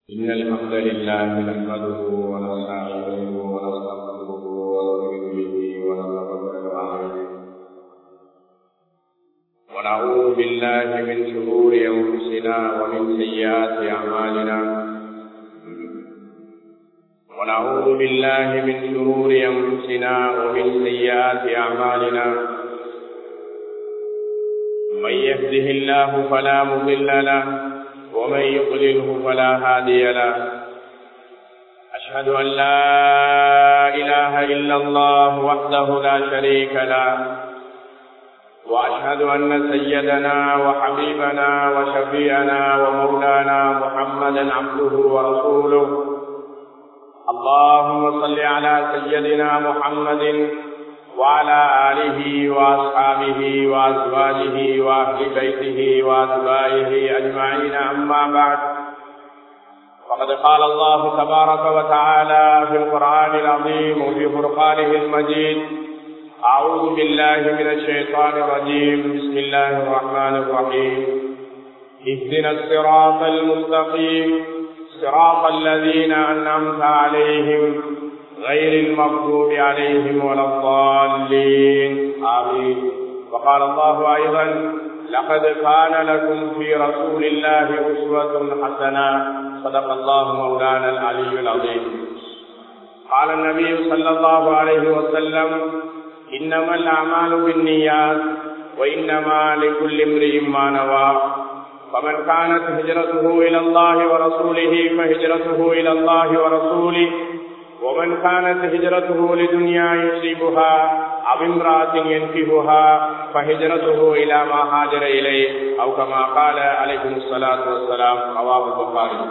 إن الحمد لله نحمده ونستعينه ونستغفره ونؤمن به ونتوكل عليه ونعوذ بالله من شرور أنفسنا ومن سيئات أعمالنا ونعوذ بالله من شرور أنفسنا ومن سيئات أعمالنا من يهده الله فلا مضل له ومن يضلله فلا هادي له أشهد أن لا إله إلا الله وحده لا شريك له وأشهد أن سيدنا وحبيبنا وشفيعنا ومولانا محمدا عبده ورسوله اللهم صل على سيدنا محمد وعلى آله وأصحابه وأزواجه وأهل بيته وأتباعه أجمعين أما بعد فقد قال الله تبارك وتعالى في القرآن العظيم وفي فرقانه المجيد أعوذ بالله من الشيطان الرجيم بسم الله الرحمن الرحيم اهدنا الصراط المستقيم صراط الذين أنعمت عليهم غير المغضوب عليهم ولا الضالين آمين وقال الله أيضا لقد كان لكم في رسول الله أسوة حسنة صدق الله مولانا العلي العظيم قال النبي صلى الله عليه وسلم إنما الأعمال بالنيات وإنما لكل امرئ ما نوى فمن كانت هجرته إلى الله ورسوله فهجرته إلى الله ورسوله ومن كانت هجرته لدنيا يصيبها أو امرأة ينكهها فهجرته إلى ما هاجر إليه أو كما قال عليكم الصلاة والسلام رواه البخاري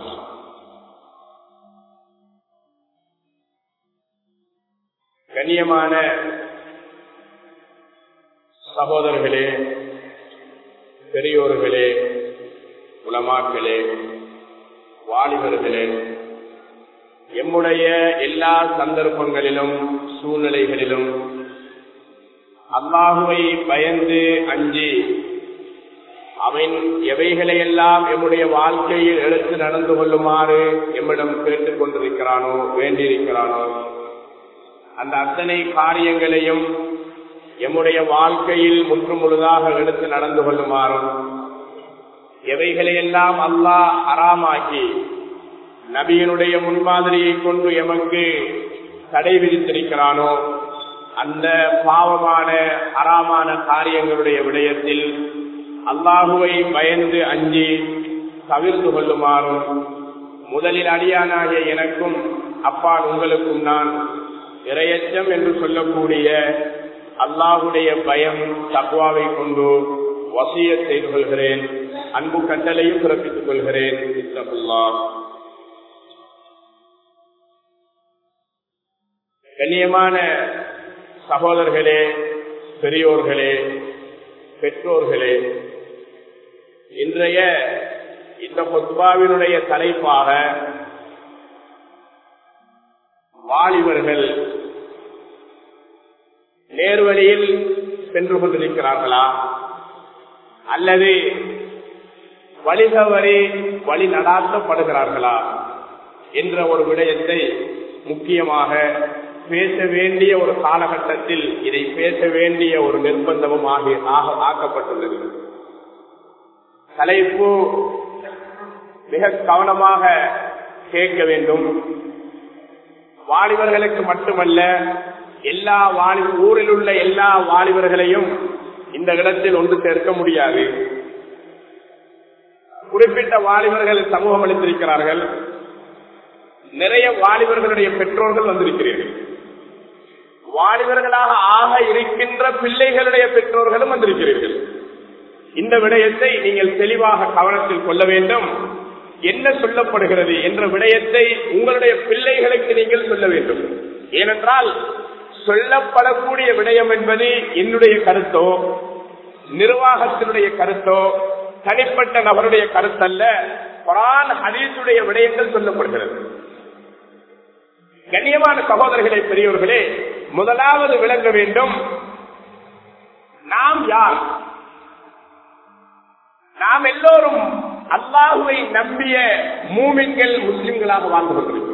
கண்ணியமான சகோதரர்களே பெரியோர்களே உலமாக்களே வாலிபர்களே எம்முடைய எல்லா சந்தர்ப்பங்களிலும் சூழ்நிலைகளிலும் அல்லாஹுவை பயந்து அஞ்சி அவன் எவைகளையெல்லாம் எம்முடைய வாழ்க்கையில் எடுத்து நடந்து கொள்ளுமாறு எம்மிடம் கேட்டுக் கொண்டிருக்கிறானோ வேண்டியிருக்கிறானோ அந்த அத்தனை காரியங்களையும் எம்முடைய வாழ்க்கையில் முற்று முழுதாக எடுத்து நடந்து கொள்ளுமாறும் எவைகளையெல்லாம் அல்லாஹ் அறாமாக்கி நபியினுடைய முன்மாதிரியை கொண்டு எமக்கு தடை விதித்திருக்கிறானோ அந்த பாவமான அறாமான காரியங்களுடைய விடயத்தில் அல்லாஹுவை பயந்து அஞ்சி தவிர்த்து கொள்ளுமாறும் முதலில் அடியானாகிய எனக்கும் அப்பால் உங்களுக்கும் நான் இரையச்சம் என்று சொல்லக்கூடிய அல்லாஹுடைய பயம் தக்குவாவை கொண்டு வசிய செய்து கொள்கிறேன் அன்பு கட்டளையும் பிறப்பித்துக் கொள்கிறேன் கண்ணியமான சகோதரர்களே பெரியோர்களே பெற்றோர்களே இன்றைய இந்த பொத்பாவினுடைய தலைப்பாக வாலிபர்கள் நேர்வழியில் சென்று கொண்டிருக்கிறார்களா அல்லது வழிதவறி வழி நடாத்தப்படுகிறார்களா என்ற ஒரு விடயத்தை முக்கியமாக பேச வேண்டிய ஒரு காலகட்டத்தில் இதை பேச வேண்டிய ஒரு நிர்பந்தமும் ஆகி ஆக்கப்பட்டுள்ளது தலைப்பு மிக கவனமாக கேட்க வேண்டும் வாலிபர்களுக்கு மட்டுமல்ல எல்லா வாலி ஊரில் உள்ள எல்லா வாலிபர்களையும் இந்த இடத்தில் ஒன்று சேர்க்க முடியாது குறிப்பிட்ட வாலிபர்கள் சமூகம் அளித்திருக்கிறார்கள் நிறைய வாலிபர்களுடைய பெற்றோர்கள் வந்திருக்கிறீர்கள் வாலிபர்களாக ஆக இருக்கின்ற பிள்ளைகளுடைய பெற்றோர்களும் வந்திருக்கிறீர்கள் இந்த விடயத்தை நீங்கள் தெளிவாக கவனத்தில் கொள்ள வேண்டும் என்ன சொல்லப்படுகிறது என்ற விடயத்தை உங்களுடைய பிள்ளைகளுக்கு நீங்கள் சொல்ல வேண்டும் ஏனென்றால் சொல்லப்படக்கூடிய விடயம் என்பது என்னுடைய கருத்தோ நிர்வாகத்தினுடைய கருத்தோ தனிப்பட்ட நபருடைய கருத்தல்ல குரான் ஹதீசுடைய விடயங்கள் சொல்லப்படுகிறது கண்ணியமான சகோதரர்களே பெரியவர்களே முதலாவது விளங்க வேண்டும் நாம் யார் நாம் எல்லோரும் அல்லாஹுவை நம்பிய மூமின்கள் முஸ்லிம்களாக வாழ்ந்து கொண்டிருக்கிறோம்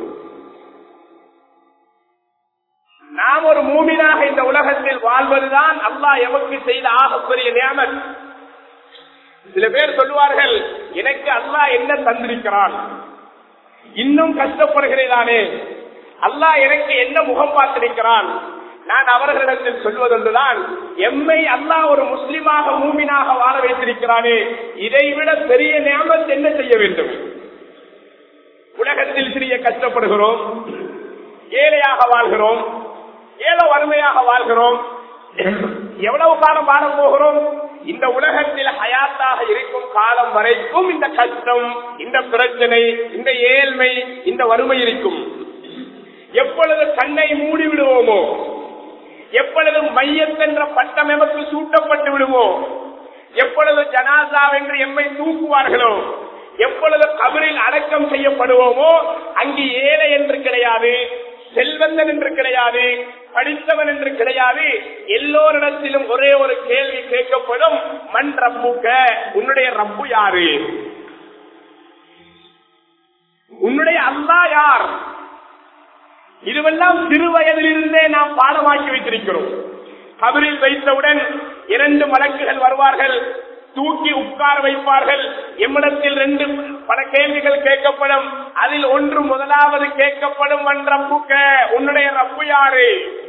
நாம் ஒரு மூமினாக இந்த உலகத்தில் வாழ்வதுதான் அல்லாஹ் எமக்கு செய்த ஆகப்பெரிய நியமன் சில பேர் சொல்லுவார்கள் எனக்கு அல்லாஹ் என்ன தந்திருக்கிறான் இன்னும் கஷ்டப்படுகிறேனானே அல்லாஹ் எனக்கு என்ன முகம் பார்த்திருக்கிறான் நான் அவர்களிடத்தில் சொல்வதொன்றுதான் எம்மை அல்லாஹ் ஒரு முஸ்லிமாக மூமினாக வாழ வைத்திருக்கிறானே இதைவிட பெரிய நியமத் என்ன செய்ய வேண்டும் உலகத்தில் சிறிய கஷ்டப்படுகிறோம் ஏழையாக வாழ்கிறோம் ஏழோ வறுமையாக வாழ்கிறோம் எவ்வளவு காலம் வாழ போகிறோம் இந்த உலகத்தில் ஹயாத்தாக இருக்கும் காலம் வரைக்கும் இந்த கஷ்டம் இந்த பிரச்சனை இந்த ஏழ்மை இந்த வறுமை இருக்கும் எப்பொழுது கண்ணை மூடி விடுவோமோ எப்பொழுது மையத்தென்ற பட்டம் எமக்கு சூட்டப்பட்டு விடுமோ எப்பொழுது ஜனாசா என்று எம்மை தூக்குவார்களோ எப்பொழுது கபரில் அடக்கம் செய்யப்படுவோமோ அங்கு ஏழை என்று கிடையாது செல்வந்தன் என்று கிடையாது படித்தவன் என்று கிடையாது எல்லோரிடத்திலும் ஒரே ஒரு கேள்வி கேட்கப்படும் மண் ரப்புக்க உன்னுடைய ரப்பு யாரு உன்னுடைய அல்லா யார் இதுவெல்லாம் சிறு வயதிலிருந்தே நாம் பாடமாக்கி வைத்திருக்கிறோம் கபரில் வைத்தவுடன் இரண்டு மலக்குகள் வருவார்கள் தூக்கி உட்கார வைப்பார்கள் எம்மிடத்தில் ரெண்டு பல கேள்விகள் கேட்கப்படும் அதில் ஒன்று முதலாவது கேட்கப்படும் மண் ரப்புக்க உன்னுடைய ரப்பு யாரு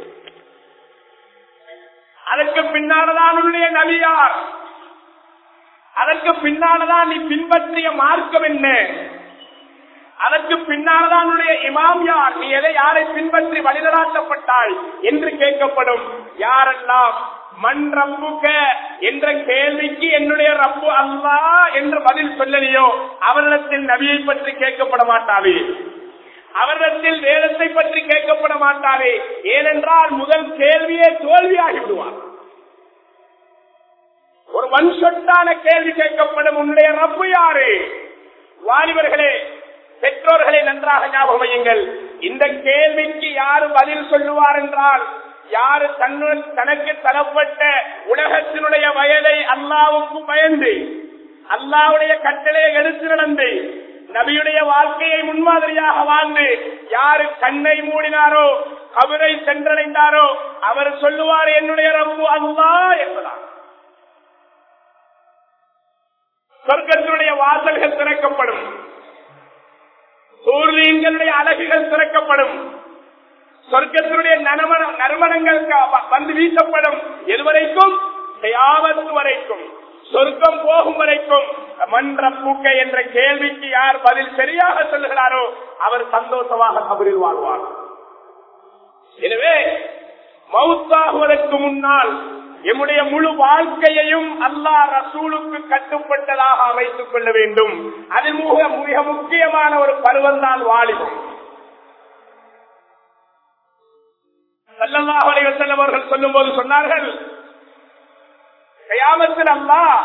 அதற்கு பின்னால்தான் உன்னுடைய நபியார் அதற்கு பின்னால்தான் நீ பின்பற்றிய மார்க்கம் என்ன அதற்கு பின்னால்தான் உன்னுடைய இமாம் யார் நீ எதை யாரை பின்பற்றி வழிநடாத்தப்பட்டாய் என்று கேட்கப்படும் யாரெல்லாம் மண் ரப்புக்க என்ற கேள்விக்கு என்னுடைய ரப்பு அல்லா என்று பதில் சொல்லலையோ அவரிடத்தில் நபியை பற்றி கேட்கப்பட மாட்டாது அவரிடத்தில் வேதத்தை பற்றி கேட்கப்பட மாட்டாது ஏனென்றால் முதல் கேள்வியே தோல்வியாகி விடுவார் ஒரு ஒன் சொட்டான கேள்வி கேட்கப்படும் உன்னுடைய ரப்பு யாரு வாலிபர்களே பெற்றோர்களை நன்றாக ஞாபகம் வையுங்கள் இந்த கேள்விக்கு யாரு பதில் சொல்லுவார் என்றால் யாரு தன்னு தனக்கு தரப்பட்ட உலகத்தினுடைய வயதை அல்லாவுக்கு பயந்து அல்லாவுடைய கட்டளையை எடுத்து நடந்து நபியுடைய வாழ்க்கையை முன்மாதிரியாக வாழ்ந்து யாரு கண்ணை மூடினாரோ கபரை சென்றடைந்தாரோ அவர் சொல்லுவார் என்னுடைய ரப்பு அல்லா என்பதார் சொர்க்கத்தினுடைய வாசல்கள் திறக்கப்படும் சூரியன்களுடைய அழகுகள் திறக்கப்படும் சொர்க்கத்தினுடைய நறுமண நறுமணங்கள் வந்து வீசப்படும் எதுவரைக்கும் செய்யாவது வரைக்கும் சொர்க்கம் போகும் வரைக்கும் மன்ற பூக்க என்ற கேள்விக்கு யார் பதில் சரியாக சொல்லுகிறாரோ அவர் சந்தோஷமாக கபரில் வாழ்வார் எனவே மவுத்தாகுவதற்கு முன்னால் எம்முடைய முழு வாழ்க்கையையும் அல்லாஹ் ரசூலுக்கு கட்டுப்பட்டதாக அமைத்துக் கொள்ள வேண்டும் அதில் மிக மிக முக்கியமான ஒரு பருவம் தான் வாலிபம் சல்லல்லாஹு அலைஹி வஸல்லம் அவர்கள் சொல்லும்போது சொன்னார்கள் கயாமத்தில் அல்லாஹ்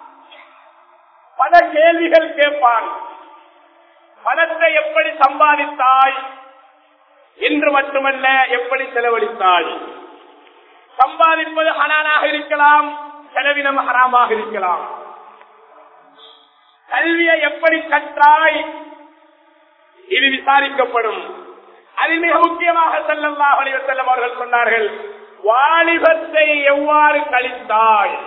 பல கேள்விகள் கேட்பான் பணத்தை எப்படி சம்பாதித்தாய் என்று மட்டுமல்ல எப்படி செலவழித்தாய் சம்பாதிப்பது ஹனானாக இருக்கலாம் செலவினம் ஹராமாக இருக்கலாம் கல்வியை எப்படி கற்றாய் இது விசாரிக்கப்படும் அதில் மிக முக்கியமாக செல்லல்லா செல்லம் அவர்கள் சொன்னார்கள் வாலிபத்தை எவ்வாறு கழித்தாய்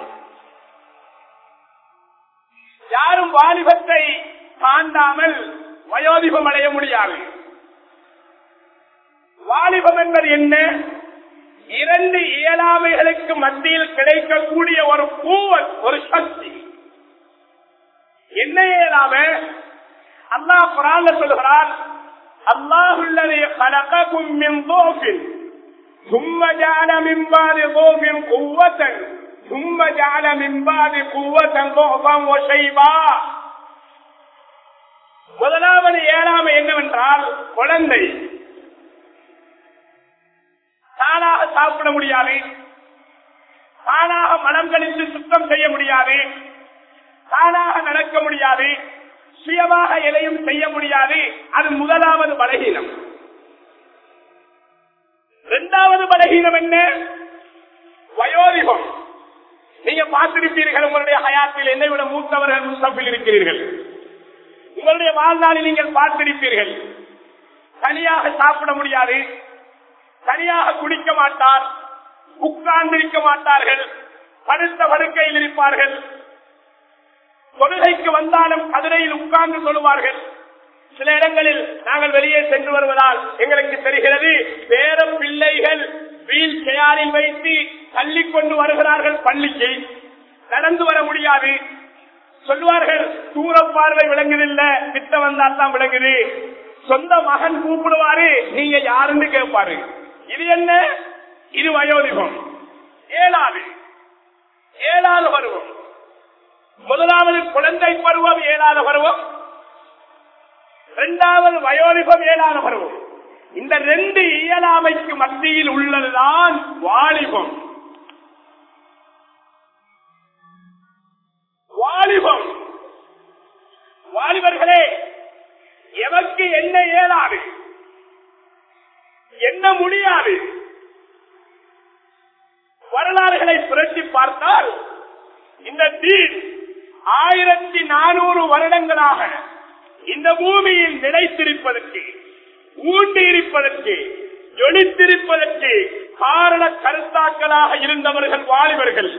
யாரும் வாலிபத்தை தாண்டாமல் வயோதிபம் அடைய முடியாது வாலிபம் என்பது என்ன இரண்டு இயலாமைகளுக்கு மத்தியில் கிடைக்கக்கூடிய ஒரு பூவல் ஒரு சக்தி என்ன இயலாம அல்லாஹ் குரான்ல சொல்கிறான் அல்லாஹுள்ளதை கலக்கும் மின் தோஃபின் ثم جعل من بعد ضعف قوة ثم جعل من بعد قوة ضعفا وشيبا முதலாவது ஏழாமை என்னவென்றால் குழந்தை தானாக சாப்பிட முடியாது தானாக மனம் கழித்து சுத்தம் செய்ய முடியாது தானாக நடக்க முடியாது சுயமாக எதையும் செய்ய முடியாது அது முதலாவது பலகீனம் இரண்டாவது பலகீனம் என்ன வயோதிபம் நீங்க பார்த்திருப்பீர்கள் உங்களுடைய ஹயாத்தில் என்னை விட மூத்தவர்கள் முஸ்தபில் இருக்கிறீர்கள் உங்களுடைய வாழ்நாளில் நீங்கள் பார்த்திருப்பீர்கள் தனியாக சாப்பிட முடியாது தனியாக குடிக்க மாட்டார் உட்கார்ந்திருக்க மாட்டார்கள் படுத்த படுக்கையில் இருப்பார்கள் தொழுகைக்கு வந்தாலும் கதிரையில் உட்கார்ந்து சொல்லுவார்கள் சில இடங்களில் நாங்கள் வெளியே சென்று வருவதால் எங்களுக்கு தெரிகிறது பேர பிள்ளைகள் வீல் சேரில் வைத்து தள்ளி கொண்டு வருகிறார்கள் பள்ளிக்கு நடந்து வர முடியாது சொல்லுவார்கள் தூர பார்வை விளங்குதில்ல கிட்ட வந்தால் தான் விளங்குது சொந்த மகன் கூப்பிடுவாரு நீங்க யாருன்னு கேட்பாரு இது என்ன இது வயோதிகம் ஏழாவது ஏழாவது பருவம் முதலாவது குழந்தை பருவம் ஏழாவது பருவம் இரண்டாவது வயோதிகம் ஏழாவது பருவம் இந்த ரெண்டு இயலாமைக்கு மத்தியில் உள்ளதுதான் வாலிபம் வாலிபம் வாலிபர்களே எமக்கு என்ன இயலாது என்ன முடியாது வரலாறுகளை புரட்டி பார்த்தால் இந்த தீன் ஆயிரத்தி நானூறு வருடங்களாக இந்த பூமியில் நிலைத்திருப்பதற்கு ஊண்டி இருப்பதற்கு ஜொலித்திருப்பதற்கு காரண கருத்தாக்களாக இருந்தவர்கள் வாலிபர்கள்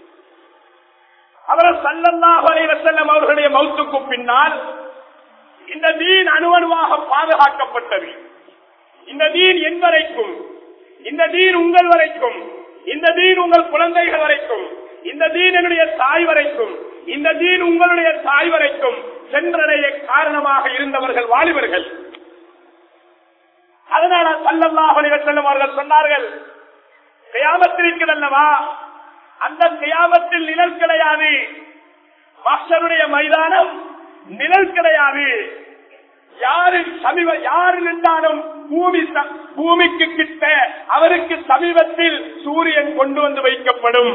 அவர் சல்லல்லாஹு அலைஹி வஸல்லம் அவர்களுடைய மௌத்துக்கு பின்னால் இந்த தீன் அணுவணுவாக பாதுகாக்கப்பட்டது இந்த தீன் என் வரைக்கும் இந்த தீன் உங்கள் வரைக்கும் இந்த தீன் உங்கள் குழந்தைகள் வரைக்கும் இந்த தீன் என்னுடைய தாய் வரைக்கும் இந்த தீன் உங்களுடைய தாய் வரைக்கும் சென்றடைய காரணமாக இருந்தவர்கள் வாலிபர்கள் அதனால சல்லல்லாஹு அலைஹி வஸல்லம் அவர்கள் சொன்னார்கள் கியாமத்தில் இருக்கிறதல்லவா அந்த கியாமத்தில் நிழல் கிடையாது மாஸ்டருடைய மைதானம் நிழல் கிடையாது யாரு சமீப யாரு நின்றாலும் பூமி ச- பூமிக்கு கிட்ட அவருக்கு சமீபத்தில் சூரியன் கொண்டு வந்து வைக்கப்படும்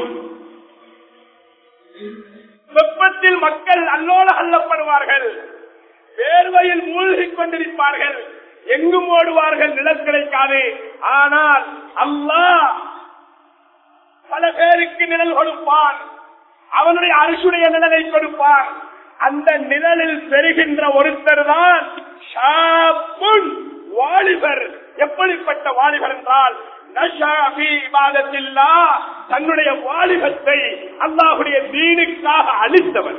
வெப்பத்தில் மக்கள் அல்லோல அல்லப்படுவார்கள் வேர்வையில் மூழ்கிக் கொண்டிருப்பார்கள் எங்கும் ஓடுவார்கள் நிழல் கிடைக்காது ஆனால் அல்லாஹ் பல பேருக்கு நிழல் கொடுப்பான் அவனுடைய அரசுடைய நிழலை கொடுப்பான் அந்த நிழலில் பெறுகின்ற ஒருத்தர் தான் ஷாப்புன் வாலிபர் எப்படிப்பட்ட வாலிபர் என்றால் நஷா ஃபீ இபாதத்தில்லாஹ், தன்னுடைய வாலிபத்தை அல்லாஹுடைய தீனுக்காக அளித்தவர்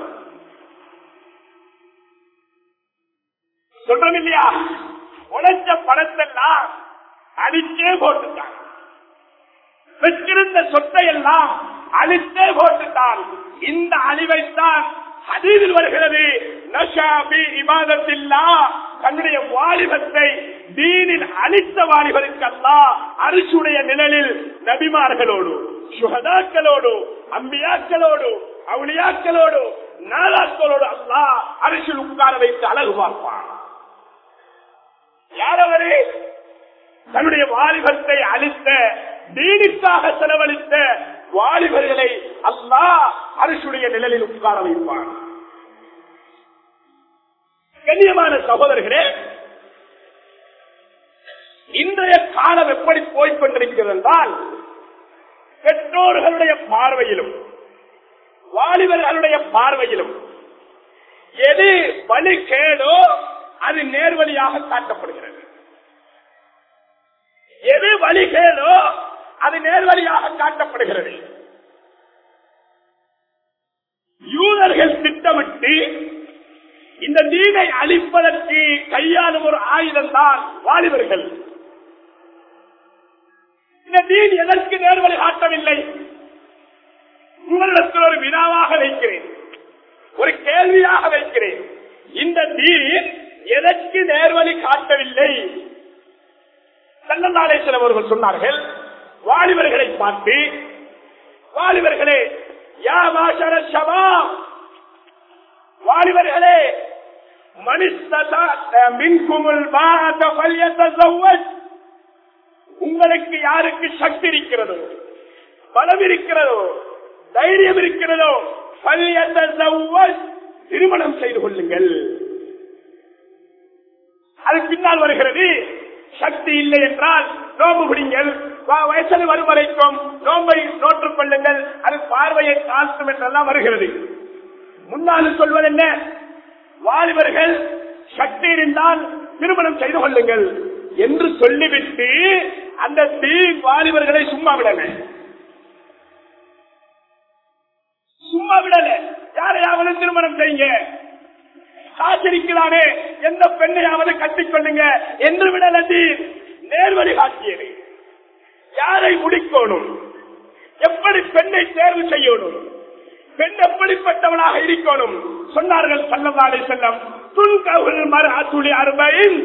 சொல்றோம் இல்லையா உழைச்ச பணத்தெல்லாம் அடிச்சே போட்டுட்டான் வச்சிருந்த சொத்தை எல்லாம் அழித்தே போட்டுட்டான் இந்த அழிவைத்தான் ஹதீதில் வருகிறது நஷா பி இபாதத்தில்லா தன்னுடைய வாலிபத்தை தீனில் அழித்த வாலிபருக்கு அல்லா அரிசுடைய நிழலில் நபிமார்களோடு சுகதாக்களோடு அம்பியாக்களோடு அவுளியாக்களோடு நாளாக்களோடு அல்லா அரிசில் உட்கார வைத்து அழகு பார்ப்பான் யாரவரே தன்னுடைய வாலிபத்தை அளித்த தீனுக்காக செலவழித்த வாலிபர்களை அல்லாஹ் அரிசுடைய நிழலில் உட்கார வைப்பான் கண்ணியமான சகோதரர்களே இன்றைய காலம் எப்படி போய்க் கொண்டிருக்கிறது என்றால் பெற்றோர்களுடைய பார்வையிலும் வாலிபர்களுடைய பார்வையிலும் எது வழி கேடோ அது நேர்வழியாக காட்டப்படுகிறது எது வழிகேடோ அது நேர்வழியாக காட்டப்படுகிறது யூதர்கள் திட்டமிட்டு இந்த தீனை அழிப்பதற்கு கையாளும் ஒரு ஆயுதம் தான் வாலிபர்கள் இந்த தீன் எதற்கு நேர்வழி காட்டவில்லை உங்களிடத்தில் ஒரு வினாவாக வைக்கிறேன் ஒரு கேள்வியாக வைக்கிறேன் இந்த தீன் எதற்கு நேர்வழி காட்டவில்லை செல்லந்தாலேஸ்வரம் அவர்கள் சொன்னார்கள் வாலிபர்களை பார்த்து வாலிபர்களே யா மாஷர ஷபாப் வாலிபர்களே மனிதா மின்குமுல் பாத பல்யத்தவஜ் உங்களுக்கு யாருக்கு சக்தி இருக்கிறதோ பலம் இருக்கிறதோ தைரியம் இருக்கிறதோ பல்யத்தவஜ் திருமணம் செய்து கொள்ளுங்கள் அது பின்னால் வருகிறது சக்தி இல்லை என்றால் நோம்பு பிடிங்கள் வ- வயசு வரும் வரைக்கும் நோம்பை நோற்றுக் கொள்ளுங்கள் அது பார்வையை தாழ்த்தும் என்றெல்லாம் வருகிறது முன்னாலும் சொல்வது என்ன வாலிபர்கள் சக்தி இருந்தால் திருமணம் செய்து கொள்ளுங்கள் என்று சொல்லிவிட்டு அந்த தீ வாலிபர்களை சும்மா விடல சும்மா விடல யாரையாவது திருமணம் செய்யுங்க காத்திருக்கிறானே எந்த பெண்ணையாவது கட்டிக்கொள்ளுங்க என்று விடல தீர் நேர்வழி காட்டியது யாரை முடிக்கணும் எப்படி பெண்ணை தேர்வு செய்யணும் பெண் எப்படிப்பட்டவனாக இருக்கணும் சொன்னார்கள் சல்லவாடை செல்லம் துன்கவுல் மர அத்துளி அறுபையின்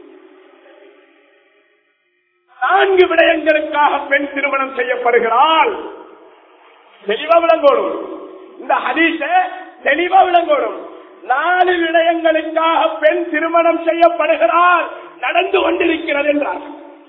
நான்கு விடயங்களுக்காக பெண் திருமணம் செய்யப்படுகிறாள் தெளிவா விளங்கணும் இந்த ஹதீஸ தெளிவா விளங்கணும் நாலு விடயங்களுக்காக பெண் திருமணம் செய்யப்படுகிறாள் நடந்து கொண்டிருக்கிறது என்றார்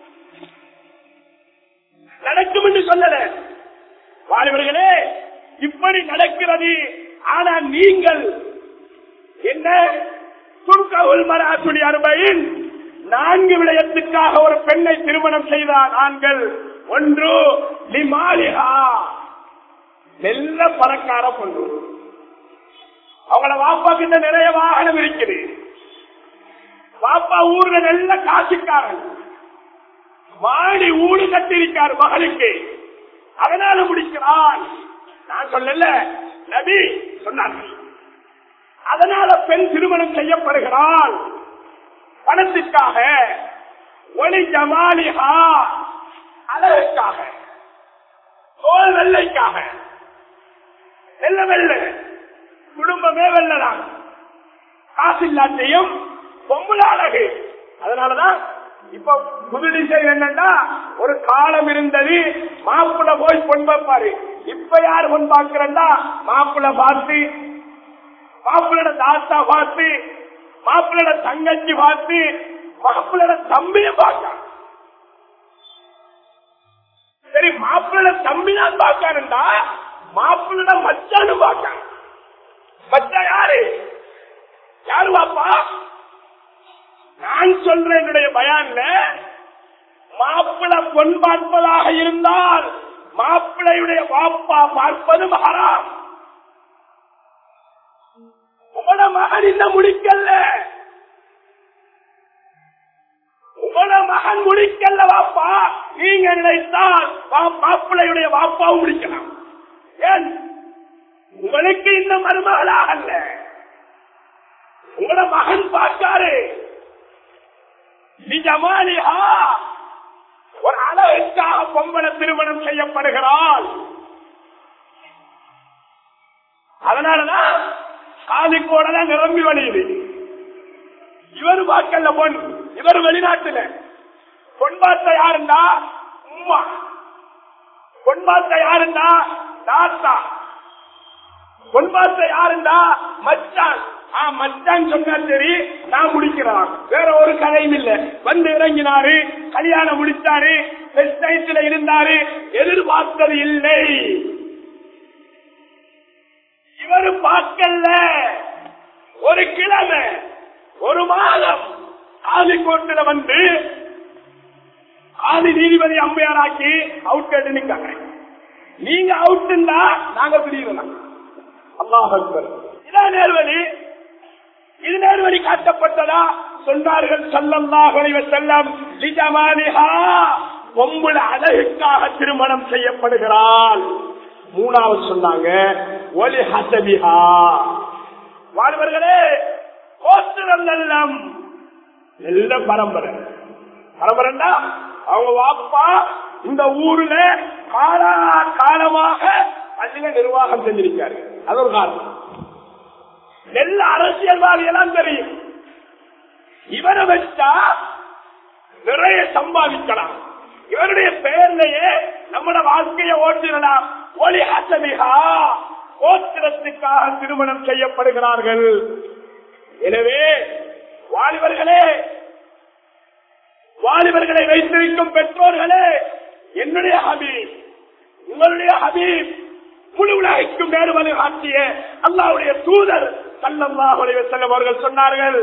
நடக்கும் என்று சொல்லல வாலிபர்களே இப்படி நடக்கிறது ஆனா நீங்கள் என்ன துர்கவுல் மராசுடி அறுபையின் நான்கு விடயத்துக்காக ஒரு பெண்ணை திருமணம் செய்தார் ஆண்கள் ஒன்று லிமாலிஹா நல்ல பணக்கார பொண்ணு அவங்கள வாப்பா கிட்ட நிறைய வாகனம் இருக்குது வாப்பா ஊர்ல நல்ல காசுக்காரன் மாடி ஊடு கட்டிருக்கார் மகளுக்கு அதனால முடிக்கிறான் நான் சொல்லல நபி சொன்னார்கள் அதனால பெண் திருமணம் செய்யப்படுகிறாள் பணத்திற்காக ஒளி ஜமாலிஹா அழகுக்காக தோல் வெள்ளைக்காக வெள்ள வெள்ள குடும்பமே வெள்ளதான் காசு இல்லாத்தையும் பொம்புல அழகு அதனாலதான் இப்ப புது டிசைன் என்னன்னா ஒரு காலம் இருந்தது மாப்பிள்ள போய் பொன் பார்ப்பாரு இப்ப யார் பொன் பார்க்கிறா மாப்பிள்ள பார்த்து மாப்பிள்ளோட தாத்தா பார்த்து மாப்பிள்ளோட தங்கச்சி பார்த்து மாப்பிள்ளோட தம்பியை பார்க்க சரி மாப்பிள்ளோட தம்பி தான் பார்க்காருண்டா மாப்பிள்ளோட மச்சானு பார்க்க மச்சா யாரு யாரு பாப்பா நான் சொல்றேன் என்னுடைய பயான்ல மாப்பிள பொன் பார்ப்பதாக இருந்தால் மாப்பிளையுடைய வாப்பா பார்ப்பது மகாராம் உங்களோட மகன் இன்னும் முடிக்கல உங்களோட மகன் முடிக்கல வாப்பா நீங்க நினைத்தால் வா- மாப்பிள்ளையுடைய வாப்பாவும் முடிக்கலாம் ஏன் உங்களுக்கு இந்த மருமகளாக அல்ல உங்களோட மகன் பார்க்காரு நிஜமானிஹா ஒரு அழகுக்காக பொம்பளை திருமணம் செய்யப்படுகிறாள் அதனாலதான் காதிக்கோட தான் நிரம்பி வழியுது இவர் பார்க்கல பொன் இவர் வெளிநாட்டுல பொன் பார்த்த யாருண்டா உம்மா பொன் பார்த்த யாருண்டா தாத்தா பொன் பார்த்த யாருண்டா மச்சான் ஆ மச்சான் சொன்னா சரி நான் முடிக்கிறான் வேற ஒரு கதையும் இல்ல வந்து இறங்கினாரு கல்யாணம் முடிச்சாரு பெஸ்ட் நைட்ல இருந்தாரு எதிர்பார்த்தது இல்லை இவரு பார்க்கல ஒரு கிழமை ஒரு மாதம் ஆதிக்கோட்டில வந்து ஆதி நீதிபதி அம்மையாராக்கி அவுட் கேட்டு நிக்காங்க நீங்க அவுட்டுண்டா நாங்க பிடிக்கலாம் அல்லாஹ் அக்பர் இதான் நேர்வழி இது நேர்வழி காட்டப்பட்டதா சொன்னார்கள் சல்லல்லாஹு அலைஹி வஸல்லம் லிஜமாலிஹா பொம்புல அழகுக்காக திருமணம் செய்யப்படுகிறாள் மூணாவது சொன்னாங்க ஒலி ஹசபிஹா வாழ்வர்களே கோத்திரம் நல்லம் நல்ல பரம்பரை பரம்பரைன்னா அவங்க வாப்பா இந்த ஊர்ல காலா காலமாக பள்ளியில நிர்வாகம் செஞ்சிருக்காரு அது ஒரு காரணம் நல்ல அரசியல்வாதி எல்லாம் தெரியும் இவரை வச்சா நிறைய சம்பாதிக்கலாம் இவருடைய பெயர்லயே நம்மட வாழ்க்கையை ஓட்டிடலாம் ஒளி ஹசமிகா கோத்திரத்துக்காக திருமணம் செய்யப்படுகிறார்கள் எனவே வாலிபர்களே வாலிபர்களை வைத்திருக்கும் பெற்றோர்களே என்னுடைய ஹபீப் உங்களுடைய ஹபீப் முழு உலகிற்கும் வேறு வழி காட்டிய அல்லாவுடைய தூதர் சல்லல்லாஹு அலைஹி வஸல்லம் அவர்கள் சொன்னார்கள்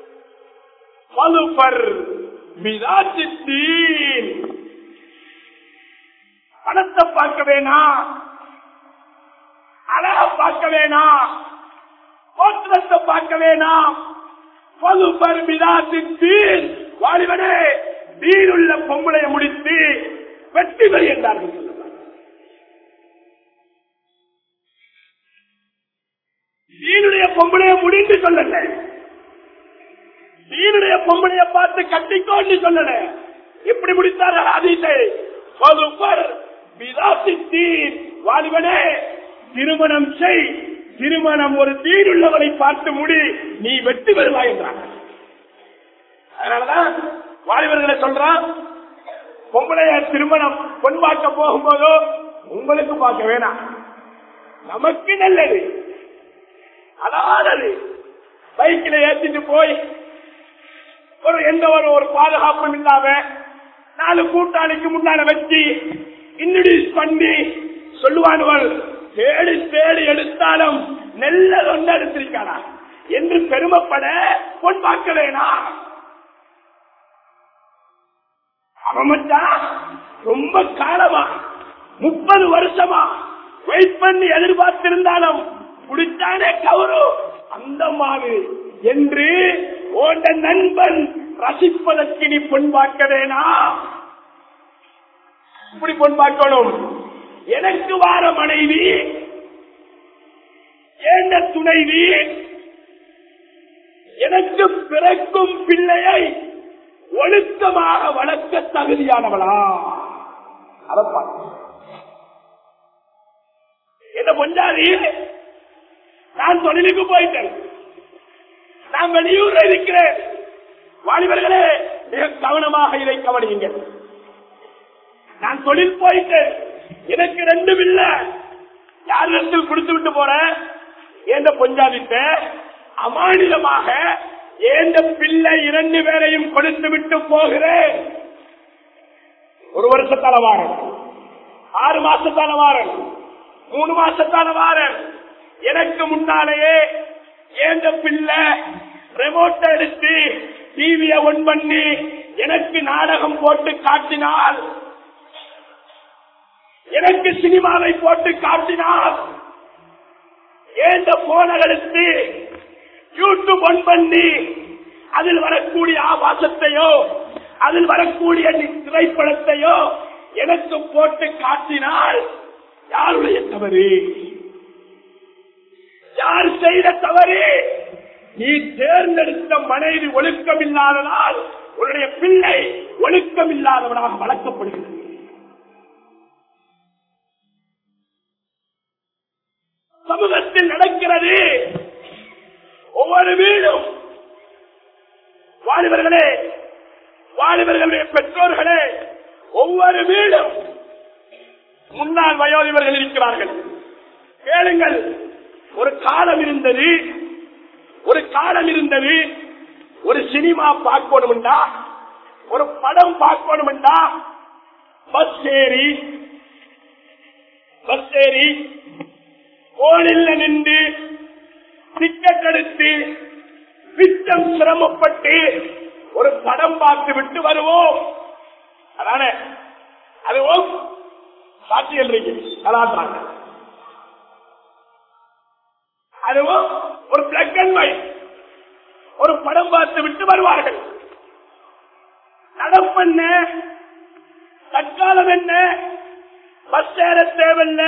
வலுபர் மிதாச்சித்தீன் பணத்தை பார்க்க வேணாம் அழக பார்க்க வேணாம் கோத்திரத்தை பார்க்க வேணாம் பகுபர் மிதாசித்து வாலிபனே வீருள்ள பொம்பளையை முடித்து வெற்றி பெறு என்றார்கள் சொல்லுவார் வீருடைய பொம்பளையை முடிந்து சொல்லல வீருடைய பொம்பளையை பார்த்து கட்டிக்கோன்னு சொல்லல எப்படி முடித்தார்கள் அதீத்தை பகுபர் மிதாசித்தீர் வாலிபனே திருமணம் செய் திருமணம் ஒரு தீருள்ளவனை பார்த்து முடி நீ வெற்றி பெறுவாய் என்றாங்க அதனாலதான் வாலிபர்களை சொல்றான் பொம்பளைய திருமணம் பொன் பார்க்க போகும்போதோ உங்களுக்கு பார்க்க வேணாம் நமக்கு நல்லது அதானது பைக்கில ஏத்திட்டு போய் ஒரு எந்த ஒரு ஒரு பாதுகாப்பும் இல்லாம நாலு கூட்டாளிக்கு முன்னால வச்சு இன்ட்ரடியூஸ் பண்ணி சொல்லுவானுவள் தேடி தேடி எடுத்தாலும் நெல்ல ஒன்று எடுத்திருக்கானா என்று பெருமைப்பட பொன் பார்க்க வேணாம் அவன் மச்சான் ரொம்ப காலமா முப்பது வருஷமா வெயிட் பண்ணி எதிர்பார்த்திருந்தாலும் குடித்தானே கௌரு அந்த மாதிரி என்று ஓண்ட நண்பன் ரசிப்பதற்கு நீ பொன் பார்க்க வேணாம் இப்படி பொன் பார்க்கணும் எனக்கு வார மனைவி ஏண்ட துணைவி எனக்கு பிறக்கும் பிள்ளையை ஒழுக்கமாக வளர்க்க தகுதியானவளா அதை பார்க்க என்ன பொஞ்சாதி நான் தொழிலுக்கு போயிட்டேன் நான் வெளியூர்ல இருக்கிறேன் வாலிபர்களே மிக கவனமாக இதை கவனியுங்கள் நான் தொழில் போயிட்டேன் எனக்கு ரெண்டும் இல்ல யார் இடத்தில் கொடுத்து விட்டு போறேன் ஏந்த பொஞ்சாதிட்ட அமானிதமாக ஏந்த பிள்ளை இரண்டு பேரையும் கொடுத்து விட்டு போகிறேன் ஒரு வருஷத்தால வாரன் ஆறு மாசத்தால வாரன் மூணு மாசத்தால வாரன் எனக்கு முன்னாலேயே ஏந்த பிள்ளை ரிமோட்டை எடுத்து டிவிய ஒன் பண்ணி எனக்கு நாடகம் போட்டு காட்டினால் எனக்கு சினிமாவை போட்டு காட்டினால் ஏந்த போன எடுத்து யூடியூப் ஒன் பண்ணி அதில் வரக்கூடிய ஆபாசத்தையோ அதில் வரக்கூடிய திரைப்படத்தையோ எனக்கு போட்டு காட்டினால் யாருடைய தவறு யார் செய்த தவறு நீ தேர்ந்தெடுத்த மனைவி ஒழுக்கம் இல்லாததால் உன்னுடைய பிள்ளை ஒழுக்கம் இல்லாதவனாக வளர்க்கப்படுகிறது சமூகத்தில் நடக்கிறது ஒவ்வொரு வீடும் வாலிபர்களே வாலிபர்களுடைய பெற்றோர்களே ஒவ்வொரு வீடும் முன்னாள் வயோதிபர்கள் இருக்கிறார்கள் கேளுங்கள் ஒரு காலம் இருந்தது ஒரு காலம் இருந்தது ஒரு சினிமா பார்க்கணும்டா ஒரு படம் பார்க்கணும்டா பஸ் ஏறி பஸ் ஏறி கோளில் நின்று டிக்கெட் எடுத்து பித்தம் சிரமப்பட்டு ஒரு படம் பார்த்து விட்டு வருவோம் அதானே அதுவும் சாட்சிகள் இருக்கு கலாச்சாரம் அதுவும் ஒரு பிளக் அண்ட் ஒயிட் ஒரு படம் பார்த்து விட்டு வருவார்கள் நடப்பு என்ன தற்காலம் என்ன பஸ் ஏற தேவையில்ல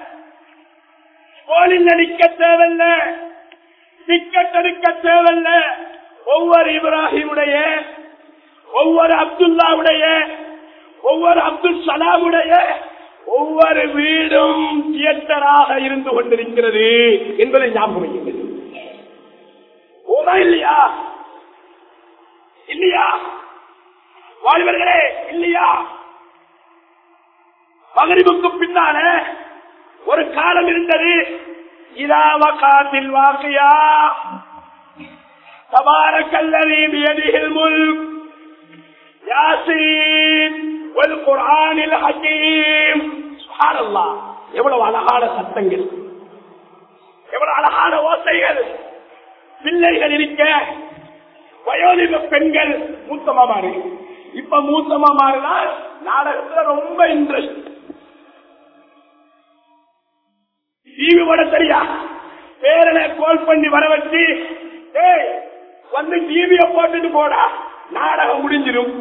கோலில் நடிக்க தேவையில்ல டிக்கெட் எடுக்க தேவையில்ல ஒவ்வொரு இப்ராஹிமுடைய ஒவ்வொரு அப்துல்லாவுடைய ஒவ்வொரு அப்துல் சலாமுடைய ஒவ்வொரு வீடும் தியேட்டராக இருந்து கொண்டிருக்கிறது என்பதை ஞாபகம் வையுங்கள். ஓமா இல்லையா இல்லையா வாழ்வர்களே இல்லையா மகரிபுக்கு பின்னால ஒரு காலம் இருந்தது இதாவ காத்தில் வாக்கியா தபாரக்கல்லவி பியதிஹில் முல்க் யாசீன் வல் குர்ஆனில் ஹகீம் சுப்ஹானல்லாஹ் எவ்வளவு அழகான சத்தங்கள் எவ்வளவு அழகான ஓசைகள் பிள்ளைகள் இருக்க வயோதிக பெண்கள் மூத்தமா மாறு இப்ப மூத்தமா மாறினால் நாடகத்துல ரொம்ப இன்ட்ரெஸ்ட் டிவி போட சரியா பேரனை கோல் பண்ணி வர வச்சு ஏய் வந்து டிவிய போட்டுட்டு போடா நாடகம் முடிஞ்சிடும்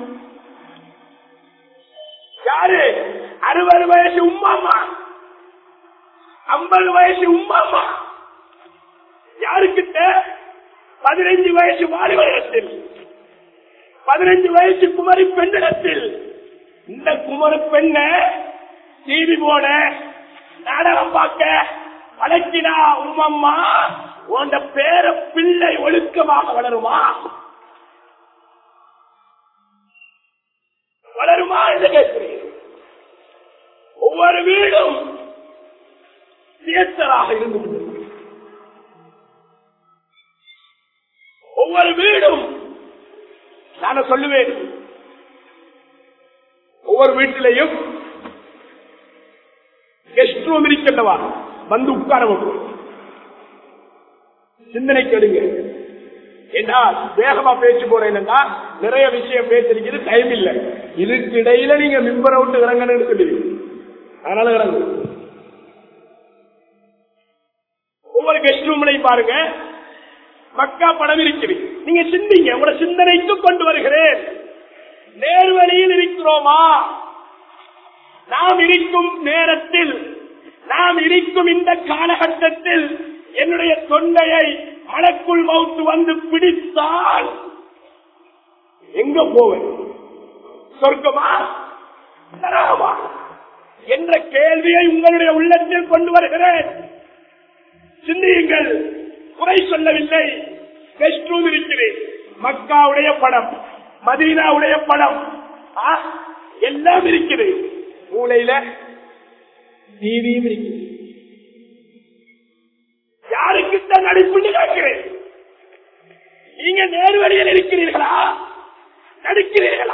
யாரு அறுபது வயசு உமாமா ஐம்பது வயசு உமாமா யாருக்கிட்ட பதினைஞ்சு வயசு வாலிபத்தில் பதினைஞ்சு வயசு குமரி பெண்ணிடத்தில் இந்த குமரி பெண்ண டிவி போட நாடகம் பார்க்க அழைக்கினா உமம்மா உன் பேர பிள்ளை ஒழுக்கமாக வளருமா வளருமா என்று கேட்கிறேன் ஒவ்வொரு வீடும் தியேட்டராக இருந்து கொண்டிருக்கிறது. ஒவ்வொரு வீடும் நான் சொல்லுவேன் ஒவ்வொரு வீட்டிலையும் கெஸ்ட் ரூம் இருக்கின்றவா வந்து உட்கார வைப்போம் சிந்தனைக்கு எடுங்க ஏன்னா வேகமா பேச்சு போறேன்னா நிறைய விஷயம் பேசிருக்கிறது டைம் இல்ல இதுக்கு இடையில நீங்க மிம்பரை விட்டு இறங்கணும்னு சொல்லுவீங்க அதனால இறங்கு ஒவ்வொரு கெஸ்ட் ரூம்லையும் பாருங்க மக்கா படம் இருக்குது நீங்க சிந்திங்க உங்களோட சிந்தனைக்கு கொண்டு வருகிறேன் நேர்வழியில் இருக்கிறோமா நாம் இருக்கும் நேரத்தில் நாம் இருக்கும் இந்த காலகட்டத்தில் என்னுடைய தொண்டையை மனக்குள் மவுத்து வந்து பிடித்தால் எங்க போவேன் சொர்க்கமா நரகமா என்ற கேள்வியை உங்களுடைய உள்ளத்தில் கொண்டு வருகிறேன் சிந்தியுங்கள் குறை சொல்லவில்லை கெஸ்ட் ரூம் இருக்கிறேன் மக்காவுடைய படம் மதீனாவுடைய படம் ஆ, எல்லாம் இருக்குது மூளையில டிவியும் இருக்குது யாருக்கிட்ட நடிப்புன்னு கேட்கிறேன் நீங்க நேர்வழியில் இருக்கிறீர்களா நடிக்கிறீர்களா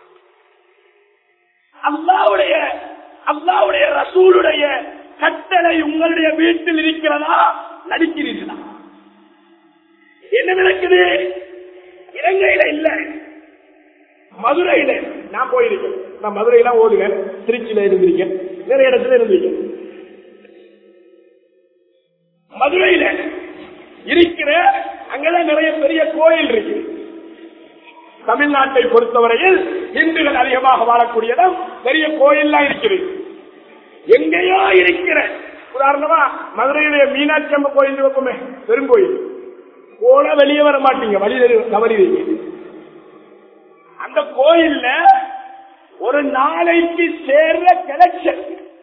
அல்லாவுடைய அல்லாவுடைய ரசூலுடைய கட்டளை உங்களுடைய வீட்டில் இருக்கிறதா நடிக்கிறீர்களா என்ன நடக்குது இலங்கையில இல்ல மதுரையில நான் போயிருக்கேன் நான் மதுரையில ஓடுவேன் திருச்சியில இருந்திருக்கேன் நிறைய இடத்துல இருந்திருக்கேன் மதுரையில இருக்கிற அங்கதான் நிறைய பெரிய கோயில் இருக்கு தமிழ்நாட்டை பொறுத்தவரையில் இந்துக்கள் அதிகமாக வாழக்கூடிய இடம் பெரிய கோயில்லாம் இருக்குது எங்கேயோ இருக்கிற உதாரணமா மதுரையிலே மீனாட்சி அம்மன் கோயில் இருக்குமே பெருங்கோயில் போல வெளியே வர மாட்டீங்க வழி தவறிவீங்க அந்த கோயில்ல ஒரு நாளைக்கு சேர்ற கலெக்ஷன்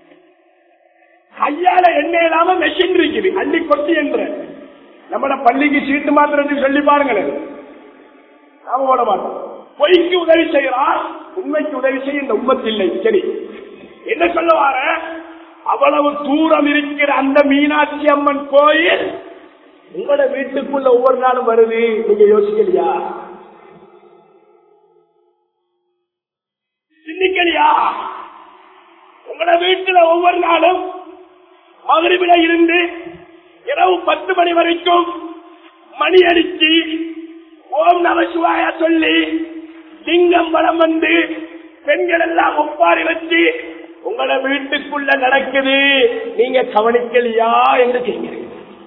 கையால எண்ணெய் இல்லாம மெஷின் இருக்குது அள்ளி கொட்டி என்ற நம்மள பள்ளிக்கு சீட்டு மாத்திரம் சொல்லி பாருங்களேன் நாம ஓட மாட்டோம் பொய்க்கு உதவி செய்யறான் உண்மைக்கு உதவி செய்ய இந்த உம்மத்து இல்லை சரி என்ன சொல்ல வார அவ்வளவு தூரம் இருக்கிற அந்த மீனாட்சி அம்மன் கோயில் உங்களோட வீட்டுக்குள்ள ஒவ்வொரு நாளும் வருது நீங்க யோசிக்கலையா சிந்திக்கலையா உங்களோட வீட்டுல ஒவ்வொரு நாளும் மகிழ்வில இருந்து இரவு பத்து மணி வரைக்கும் மணி அடிச்சு ஓம் நமசிவாய சொல்லி சிங்கம் பலம் வந்து பெண்கள் எல்லாம் ஒப்பாரி வச்சு உங்களோட வீட்டுக்குள்ள நடக்குது நீங்க கவனிக்கலையா என்று கேட்கிறீங்க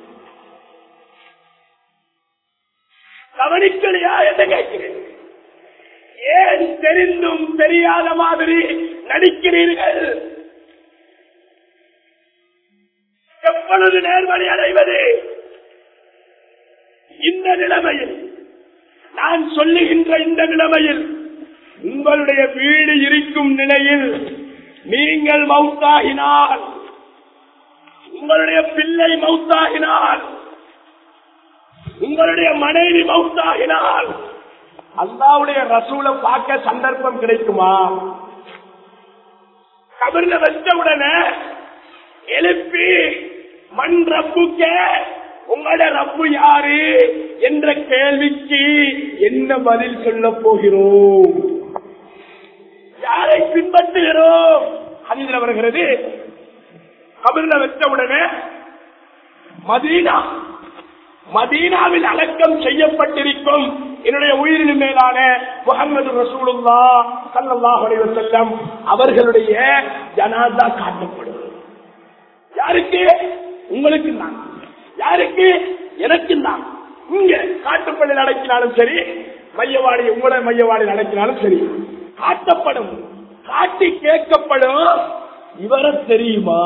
கவனிக்கலையா என்று கேட்கிறேன் ஏன் தெரிந்தும் தெரியாத மாதிரி நடிக்கிறீர்கள் எப்பொழுது நேர்வழி அடைவது இந்த நிலைமையில் நான் சொல்லுகின்ற இந்த நிலைமையில் உங்களுடைய வீடு இருக்கும் நிலையில் நீங்கள் மவுத்தாகினால் உங்களுடைய பிள்ளை மவுத்தாகினால் உங்களுடைய மனைவி மவுத்தாகினால் அல்லாவுடைய ரசூலை பார்க்க சந்தர்ப்பம் கிடைக்குமா கபர்ல வச்ச உடனே எழுப்பி மண் ரப்புக்க உங்களோட ரப்பு யாரு என்ற கேள்விக்கு என்ன பதில் சொல்ல போகிறோம் யாரை பின்பற்றுகிறோம் அதில் வருகிறது கபிர்ல வச்ச உடனே மதீனா மதீனாவில் அடக்கம் செய்யப்பட்டிருக்கும் என்னுடைய உயிரின் மேலான முகமது ரசூலுல்லா சல்லல்லாஹு அலைஹி வஸல்லம் அவர்களுடைய ஜனாதா காட்டப்படும் யாருக்கு உங்களுக்கு நான் யாருக்கு எனக்கு நான் இங்க காட்டுப்பள்ளி நடக்கினாலும் சரி மையவாடி உங்களோட மையவாடி நடக்கினாலும் சரி காட்டப்படும் காட்டி கேட்கப்படும் இவரை தெரியுமா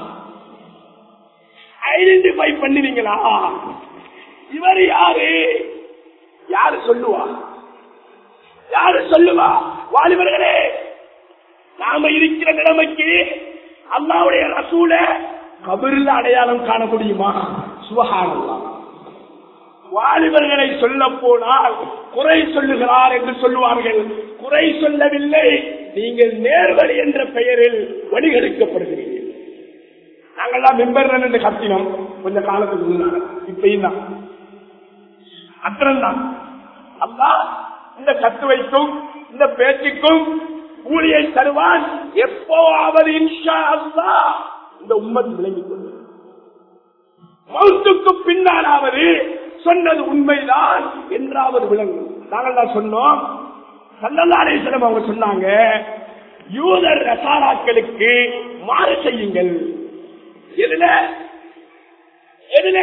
ஐடென்டிஃபை பண்ணுவீங்களா இவர் யாரு யாரு சொல்லுவா யாரு சொல்லுவா வாலிபர்களே நாம இருக்கிற நிலைமைக்கு அல்லாவுடைய ரசூல கபிரில் அடையாளம் காண முடியுமா சுபகானல்லா வாலிபர்களை சொல்ல போனால் குறை சொல்லுகிறார் என்று சொல்லுவார்கள் குறை சொல்லவில்லை நீங்கள் நேர்வழி என்ற பெயரில் வழிகெடுக்கப்படுகிறீர்கள் நாங்கள்லாம் மெம்பர் என்று கத்தினோம் கொஞ்ச காலத்துக்கு முன்னால இப்பயும் தான் அத்தனை தான் அல்லா இந்த கத்துவைக்கும் இந்த பேச்சுக்கும் கூலியை தருவான் எப்போவாவது இன்ஷா அல்லா இந்த உம்மத் விளங்கிக் கொள்ளும் மௌத்துக்கு பின்னாலாவது சொன்னது உண்மைதான் என்றாவது விளங்கும் நாங்கள் தான் சொன்னோம் சல்லல்லாரேஸ்வரம் அவங்க சொன்னாங்க யூதர் ரசாராக்களுக்கு மாறு செய்யுங்கள் எதுல எதுல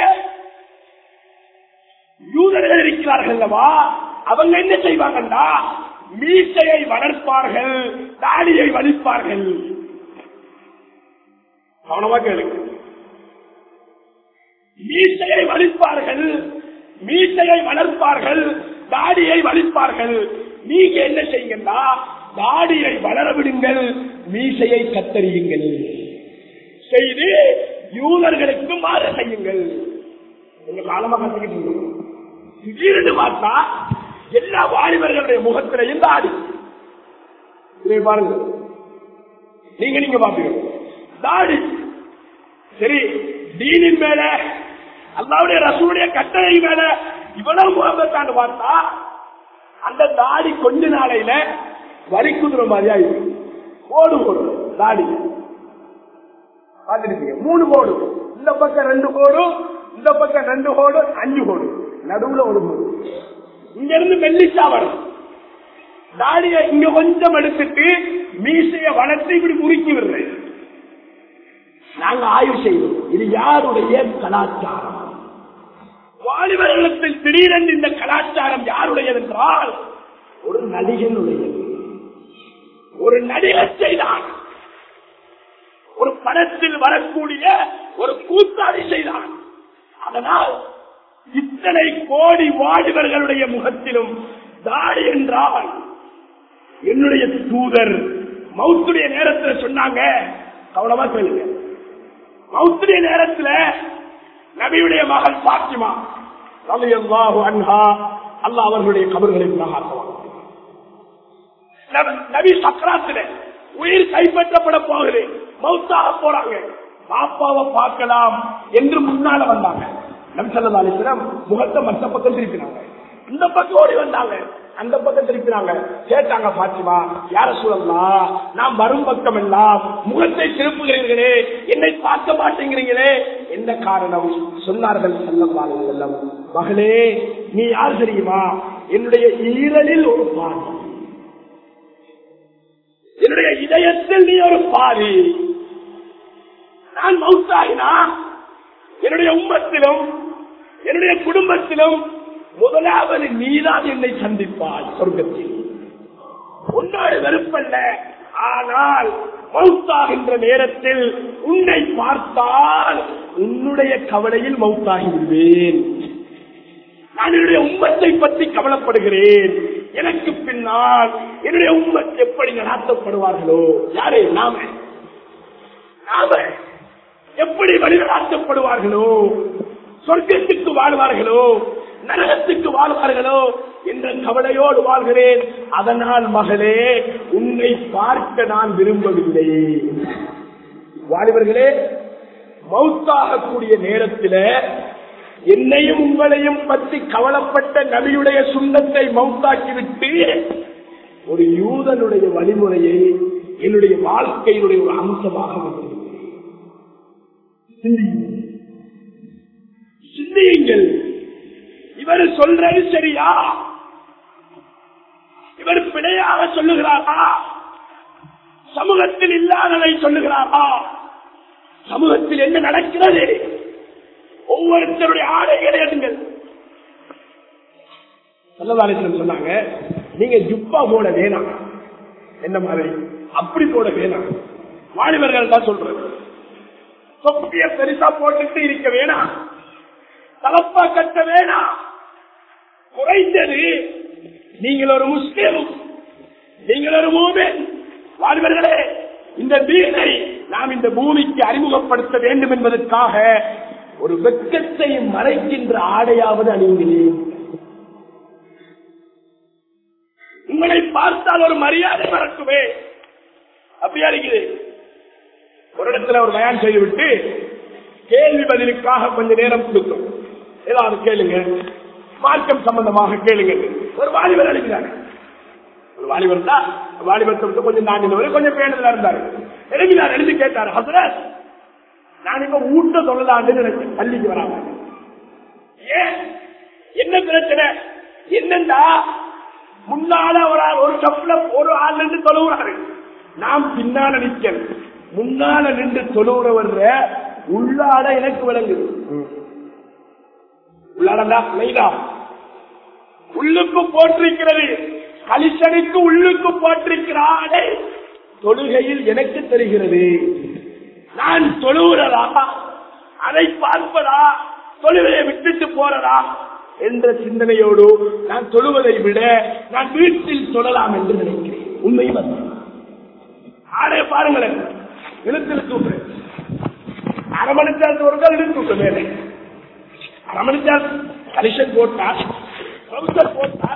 யூதர்கள் இருக்கிறார்கள் அல்லவா அவங்க என்ன செய்வாங்கண்டா மீசையை வளர்ப்பார்கள் தாடியை வலிப்பார்கள் கவனமா கேளுங்க மீசையை வலிப்பார்கள் மீசையை வளர்ப்பார்கள் தாடியை வலிப்பார்கள் நீங்க என்ன செய்யுங்கன்னா தாடியை வளர விடுங்கள் மீசையை கத்தறியுங்கள் செய்து யூதர்களுக்கு மாற செய்யுங்கள் உங்க காலமா கத்துக்கிட்டு இருக்கோம். திடீர்னு பார்த்தா எல்லா வாலிபர்களுடைய முகத்திலையும் தாடி இதை பாருங்க நீங்க நீங்க பாப்பீங்க தாடி சரி தீனின் மேல அல்லாவுடைய ரசூடைய கட்டளை மேல இவ்வளவு முகத்தாண்டு பார்த்தா அந்த தாடி கொஞ்ச நாளையில வரி குதிரை மாதிரியா இருக்கும் ஓடு ஓடும் தாடி பார்த்துருப்பீங்க மூணு கோடு இந்த பக்கம் ரெண்டு கோடு இந்த பக்கம் ரெண்டு கோடு அஞ்சு கோடு நடுவுல ஒரு கோடு இங்க இருந்து மெல்லிச்சா வரும் தாடிய இங்க கொஞ்சம் எடுத்துட்டு மீசைய வளர்த்து இப்படி முறுக்கி விடுறேன் நாங்க ஆய்வு செய்வோம் இது யாருடைய கலாச்சாரம் வாலிபர்களுக்கு திடீரென்று இந்த கலாச்சாரம் யாருடையது என்றால் ஒரு நடிகனுடையது ஒரு நடிகர் செய்தான் ஒரு படத்தில் வரக்கூடிய ஒரு கூத்தாடி செய்தான் அதனால் இத்தனை கோடி வாலிபர்களுடைய முகத்திலும் தாடி என்றால் என்னுடைய தூதர் மௌத்துடைய நேரத்தில் சொன்னாங்க கவனமா கேளுங்க மௌத்துடைய நேரத்துல நபியுடைய மகள் பாத்திமா ரலியல்லாஹு அன்ஹா அல்லாஹ் அவர்களுடைய கபர்களை பிரகாசமாக நப- நபி சக்கராத்துல உயிர் கைப்பற்றப்பட போகுது மௌத்தாக போறாங்க பாப்பாவை பார்க்கலாம் என்று முன்னால வந்தாங்க நம்சல்லா அலிஸ்லாம் முகத்தை மற்ற பக்கம் திருப்பினாங்க இந்த பக்கம் ஓடி வந்தாங்க அந்த பக்கம் திருப்பினாங்க கேட்டாங்க பாத்திமா யார சொல்லலாம் நாம் வரும் பக்கம் எல்லாம் முகத்தை திருப்புகிறீர்களே என்னை பார்க்க மாட்டேங்கிறீங்களே என்ன காரணம் சொன்னார்கள் செல்லம் செல்லம் மகளே நீ யார் தெரியுமா என்னுடைய ஈரலில் ஒரு பாதி என்னுடைய இதயத்தில் நீ ஒரு பாதி நான் மவுத்தாகினா என்னுடைய உம்மத்திலும் என்னுடைய குடும்பத்திலும் முதலாவது நீதான் என்னை சந்திப்பாய் சொர்க்கத்தில் உன்னோடு வெறுப்பல்ல ஆனால் மவுத்தாகின்ற நேரத்தில் உன்னை பார்த்தால் உன்னுடைய கவலையில் மவுத்தாகி விடுவேன் நான் என்னுடைய உம்மத்தை பற்றி கவலைப்படுகிறேன் எனக்கு பின்னால் என்னுடைய உம்மத் எப்படி நடாத்தப்படுவார்களோ யாரே நாம நாம எப்படி வழிநடாத்தப்படுவார்களோ சொர்க்கத்துக்கு வாழ்வார்களோ நரகத்துக்கு வாழ்வார்களோ என்ற கவலையோடு வாழ்கிறேன் அதனால் மகளே உன்னை பார்க்க நான் விரும்பவில்லை வாலிபர்களே மௌத்தாகக்கூடிய நேரத்தில் என்னையும் உங்களையும் பற்றி கவலைப்பட்ட நபியுடைய சுண்ணத்தை மௌத்தாக்கிவிட்டு ஒரு யூதனுடைய வழிமுறையை என்னுடைய வாழ்க்கையினுடைய ஒரு அம்சமாக வைத்திருக்கிறேன். சிந்தியுங்கள். சிந்தியுங்கள் இவர் சொல்றது சரியா இவர் பிழையாக சொல்லுகிறாரா சமூகத்தில் இல்லாததை சொல்லுகிறாரா சமூகத்தில் என்ன நடக்கிறது ஒவ்வொருத்தருடைய ஆடைகளை எடுங்கள் சல்லதாலேஸ்வரம் சொன்னாங்க நீங்க ஜுப்பா போட வேணாம் என்ன மாதிரி அப்படி போட வேணாம் வாலிபர்கள் தான் சொல்றது தொப்பிய பெருசா போட்டுட்டு இருக்க வேணாம் தலப்பா கட்ட வேணாம் குறைந்தது நீங்கள் ஒரு முஸ்லிம் நீங்கள் ஒரு மூமின் வாலிபர்களே இந்த தீனை நாம் இந்த பூமிக்கு அறிமுகப்படுத்த வேண்டும் என்பதற்காக ஒரு வெட்கத்தை மறைக்கின்ற ஆடையாவது அணியுங்களேன் உங்களை பார்த்தால் ஒரு மரியாதை மறக்குமே அப்படியா இருக்குது ஒரு இடத்துல ஒரு பயான் செய்துவிட்டு கேள்வி பதிலுக்காக கொஞ்ச நேரம் கொடுக்கும் ஏதாவது கேளுங்க மார்க்கம் சம்பந்தமாக கேளுங்க ஒரு வாலிபர் அழைக்கிறாங்க ஒரு வாலிபர் தான் வாலிபத்தை விட்டு கொஞ்சம் தாண்டினவர் கொஞ்சம் பேணுதலா இருந்தாரு எழுதினார் எழுதி கேட்டார் ஹசரத் நான் இப்ப ஊட்ட சொல்லலான்னு நினைச்சேன் பள்ளிக்கு வராம ஏன் என்ன பிரச்சனை என்னண்டா முன்னால ஒரு ஆள் ஒரு கப்ல ஒரு ஆள் நின்று தொழுகிறாரு நாம் பின்னால நிக்கணும் முன்னால நின்று தொழுகிறவர் உள்ளாட எனக்கு விளங்குது உள்ளாடா மைதா உள்ளுக்கு போட்டிருக்கிறது கலிசனுக்கு உள்ளுக்கு போட்டிருக்கிற ஆடை தொழுகையில் எனக்கு தெரிகிறது நான் தொழுகிறதா அதை பார்ப்பதா தொழுகையை விட்டுட்டு போறதா என்ற சிந்தனையோடு நான் தொழுவதை விட நான் வீட்டில் சொல்லலாம் என்று நினைக்கிறேன் உண்மை ஆடை பாருங்களேன் இழுத்து தூக்கு அரை மணி நேரத்து ஒரு கால் இழுத்து தூக்கு மேலே அரை மணி நேரம் கலிஷன் போட்டா ட்ரௌசர் போட்டா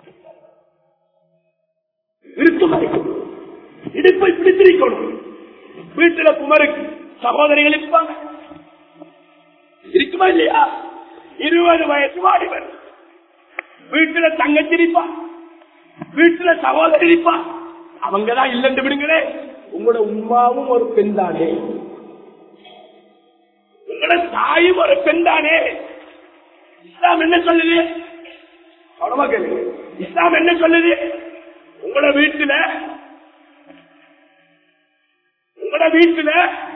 இருக்கு மறைக்கும் இடுப்பை பிடித்திருக்கணும் வீட்டுல குமருக்கு சகோதரிகள் இருப்பாங்க இருக்குமா இல்லையா இருபது வயசு வாடிவர் வீட்டுல தங்கச்சி இருப்பா வீட்டுல சகோதரி இருப்பா அவங்கதான் இல்லைன்னு விடுங்களே உங்களோட உமாவும் ஒரு பெண் தானே உங்களோட தாயும் ஒரு பெண் தானே இஸ்லாம் என்ன சொல்லுது கவனமா கேளுங்க இஸ்லாம் என்ன சொல்லுது உங்களோட வீட்டுல உங்களோட வீட்டுல